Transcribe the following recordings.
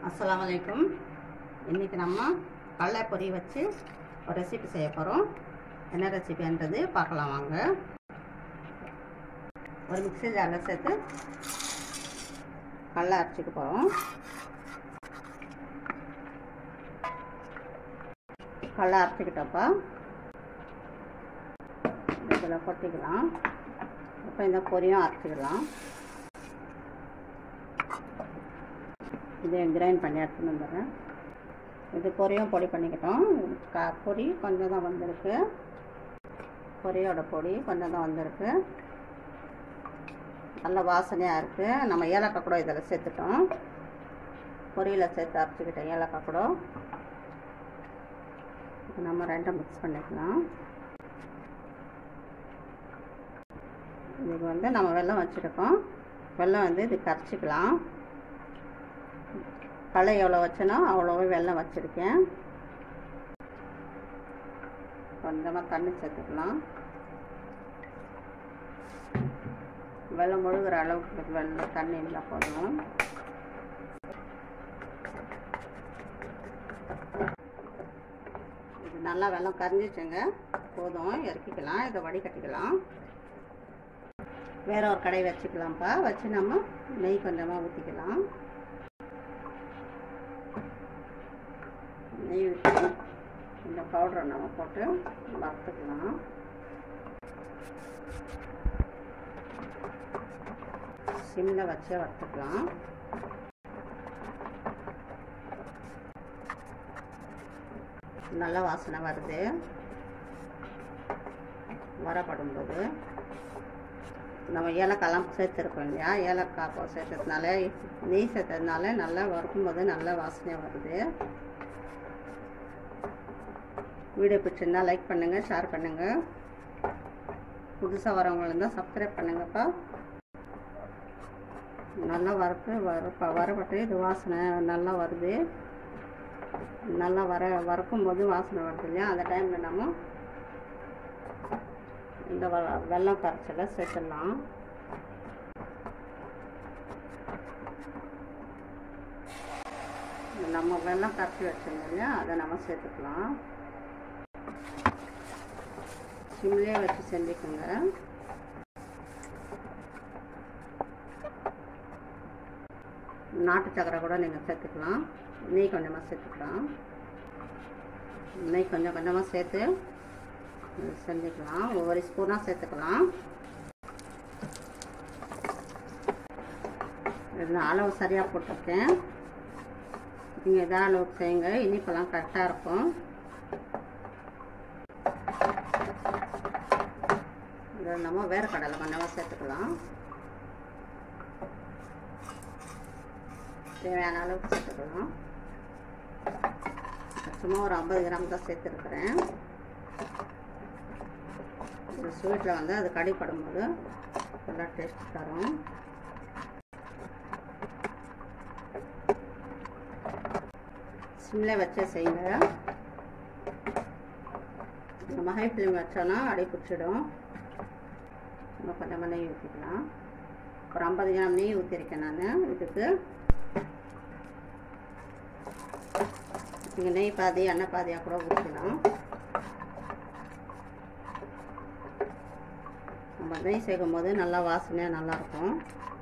அஸ்ஸலாமு அலைக்கும் இன்றைக்கி நம்ம கடலை பொரி வச்சு ஒரு ரெசிபி செய்ய போகிறோம் என்ன ரெசிபின்றது பார்க்கலாம் வாங்க ஒரு மிக்ஸி ஜாரில் சேர்த்து கடலை அரைச்சிக்க போகிறோம் கடலை அரைச்சிக்கிட்டப்போ இதில் கொட்டிக்கலாம் இப்போ இந்த பொரியும் அரைச்சிக்கலாம் இதை கிரைண்ட் பண்ணி எடுத்துன்னு வந்துடுறேன் இது பொரியும் பொடி பண்ணிக்கிட்டோம் க பொரி கொஞ்சம் தான் வந்திருக்கு பொரியோட பொடி கொஞ்சம் தான் வந்திருக்கு நல்ல வாசனையாக இருக்குது நம்ம ஏலக்காய் கூட இதில் சேர்த்துட்டோம் பொரியில் சேர்த்து அரைச்சிக்கிட்டோம் ஏலக்காய் கூட இப்போ நம்ம ரெண்டும் மிக்ஸ் பண்ணிக்கலாம் இதுக்கு வந்து நம்ம வெல்லம் வச்சுருக்கோம் வெல்லம் வந்து இது கரைச்சிக்கலாம் களை எவ்வளோ வச்சனோ அவ்வளோவே வெல்லம் வச்சுருக்கேன் கொஞ்சமாக தண்ணி சேர்த்துக்கலாம் வெள்ளம் முழுகிற அளவுக்கு வெள்ளம் தண்ணி இருந்தால் போதும் இது நல்லா வெள்ளம் கரைஞ்சிச்சுங்க போதும் இறக்கிக்கலாம் இதை வடிகட்டிக்கலாம் வேற ஒரு கடை வச்சுக்கலாம்ப்பா வச்சு நம்ம நெய் கொஞ்சமாக ஊற்றிக்கலாம் நெய் ஊற்றி இந்த பவுடரை நம்ம போட்டு வறுத்துக்கலாம் சிம்மில் வச்சே வறுத்துக்கலாம் நல்ல வாசனை வருது வரப்படும்போது நம்ம ஏலக்காய்லாம் சேர்த்துருக்கோம் இல்லையா ஏலக்காய் சேர்த்ததுனால நெய் சேர்த்ததுனால நல்லா வறுக்கும்போது நல்ல வாசனையாக வருது வீடியோ பிடிச்சிருந்தா லைக் பண்ணுங்கள் ஷேர் பண்ணுங்கள் புதுசாக வரவங்க இருந்தால் சப்ஸ்கிரைப் பண்ணுங்கப்பா நல்லா வறுத்து வறுப்ப வரப்பட்டு இது வாசனை நல்லா வருது நல்லா வர வறுக்கும் போது வாசனை வருது இல்லையா அந்த டைமில் நம்ம இந்த வெள்ளம் கரைச்சலை சேர்த்துடலாம் நம்ம வெள்ளம் கரைச்சி வச்சோம் இல்லையா அதை நம்ம சேர்த்துக்கலாம் சிம்லேயே வச்சு செஞ்சுக்கோங்க நாட்டு சக்கரை கூட நீங்கள் சேர்த்துக்கலாம் நெய் கொஞ்சமாக சேர்த்துக்கலாம் நெய் கொஞ்சம் கொஞ்சமாக சேர்த்து செஞ்சுக்கலாம் ஒவ்வொரு ஸ்பூனாக சேர்த்துக்கலாம் இதில் அளவு சரியாக போட்டிருக்கேன் நீங்கள் எதாவது அளவுக்கு செய்யுங்க இனிப்பெல்லாம் கரெக்டாக இருக்கும் இதில் நம்ம வேறு கடலை கொஞ்சமாக சேர்த்துக்கலாம் தேவையான அளவுக்கு சேர்த்துக்கலாம் சும்மா ஒரு ஐம்பது கிராம் தான் சேர்த்துருக்குறேன் இந்த ஸ்வீட்டில் வந்து அது கடிப்படும் போது நல்லா டேஸ்ட் தரும் சிம்மில் வச்சே செய்யுங்க நம்ம ஹை ஃப்ளேம் வச்சோன்னா அடி பிடிச்சிடும் நம்ம கொஞ்சமாக நெய் ஊற்றிக்கலாம் ஒரு ஐம்பது கிராம் நெய் ஊற்றிருக்கேன் நான் இதுக்கு நீங்கள் நெய் பாதி எண்ணெய் பாதியாக கூட ஊற்றிக்கலாம் நம்ம நெய் சேர்க்கும் போது நல்லா வாசனையாக நல்லாயிருக்கும்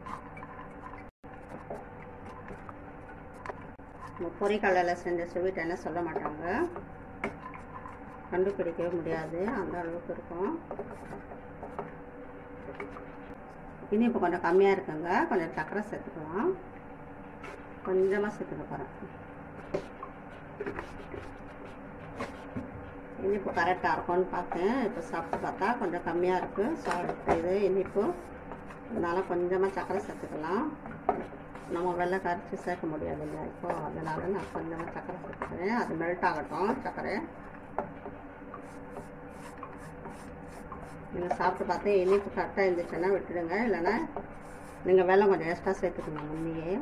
நம்ம பொரிக்கடலில் செஞ்ச ஸ்வீட் என்ன சொல்ல மாட்டாங்க கண்டுபிடிக்கவே முடியாது அந்த அளவுக்கு இருக்கும் இனிப்பு கொஞ்சம் கம்மியாக இருக்குங்க கொஞ்சம் சக்கரை சேர்த்துக்கலாம் கொஞ்சமாக சேர்த்துக்க போகிறேன் இனிப்பு கரெக்டாக இருக்கும்னு பார்த்தேன் இப்போ சாப்பிட்டு பார்த்தா கொஞ்சம் கம்மியாக இருக்குது சாப்பிட்டு இது இனிப்பு அதனால் கொஞ்சமாக சக்கரை சேர்த்துக்கலாம் நம்ம வெள்ளை கரைச்சி சேர்க்க முடியாது இல்லை இப்போது அதனால் நான் கொஞ்சமாக சக்கரை சேர்த்துக்கிறேன் அது மெல்ட் ஆகட்டும் சக்கரை நீங்கள் சாப்பிட்டு பார்த்து இனிப்பு கரெக்டாக இருந்துச்சுன்னா விட்டுடுங்க இல்லைன்னா நீங்கள் வெள்ளம் கொஞ்சம் எக்ஸ்ட்ரா சேர்த்துக்கணும் முன்னையே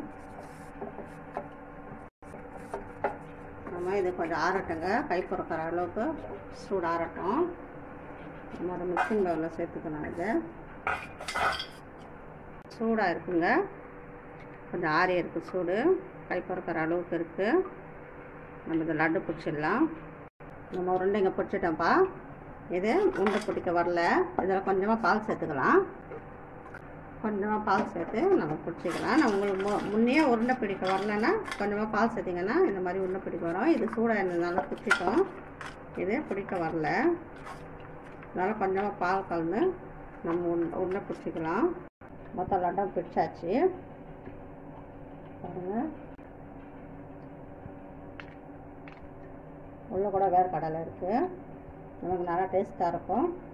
நம்ம இது கொஞ்சம் ஆறட்டுங்க கை பொறுக்கிற அளவுக்கு சூடு ஆறட்டும் நம்ம அதை மிக்சிங் பவுலில் சேர்த்துக்கணும் இது சூடாக இருக்குங்க கொஞ்சம் ஆறி இருக்குது சூடு கை பொறுக்கிற அளவுக்கு இருக்குது நம்ம இந்த லட்டு பிடிச்சிடலாம் நம்ம உருண்டைங்க பிடிச்சிட்டோம்ப்பா இது உருண்டை பிடிக்க வரல இதில் கொஞ்சமாக பால் சேர்த்துக்கலாம் கொஞ்சமாக பால் சேர்த்து நம்ம பிடிச்சிக்கலாம் நான் உங்களுக்கு மு முன்னே உருண்டை பிடிக்க வரலன்னா கொஞ்சமாக பால் சேர்த்திங்கன்னா இந்த மாதிரி உருண்டை பிடிக்க வரும் இது சூடாக இருந்ததுனால பிடிச்சிட்டோம் இது பிடிக்க வரல அதனால் கொஞ்சமாக பால் கலந்து நம்ம உருண்டை உருண்டை பிடிச்சிக்கலாம் மொத்தம் லட்டம் பிடிச்சாச்சு பாருங்கள் உள்ளே கூட வேறு கடலை இருக்குது நமக்கு நல்லா டேஸ்ட்டாக இருக்கும்